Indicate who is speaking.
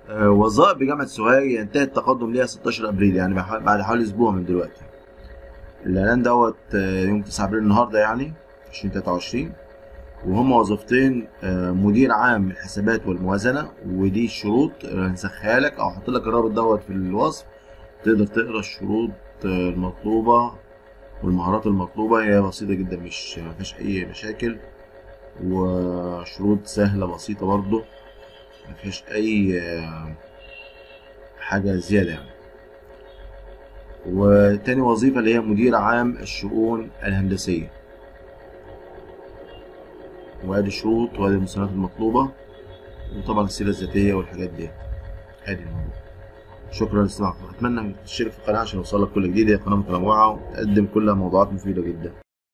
Speaker 1: آه، وظائف بجامعة سوهاج ينتهي التقدم ليها 16 أبريل يعني بح- بعد حوالي أسبوع من دلوقتي الإعلان دوت آه، يوم 9 أبريل النهاردة يعني 2023 وهم وظيفتين آه، مدير عام الحسابات والموازنة ودي الشروط آه، هنسخها لك أو أحط لك الرابط دوت في الوصف تقدر تقرا الشروط آه، المطلوبة والمهارات المطلوبة هي بسيطة جدا مش مفيش أي مشاكل وشروط سهلة بسيطة برضو مفيش أي آه، حاجة زيادة يعني وتاني وظيفة اللي هي مدير عام الشؤون الهندسية وادي الشروط وادي المستندات المطلوبة وطبعا السيرة الذاتية والحاجات دي ادي الموضوع شكرا لاستماعكم اتمنى انك تشترك في القناة عشان يوصلك كل جديد هي قناة متنوعة وتقدم كلها موضوعات مفيدة جدا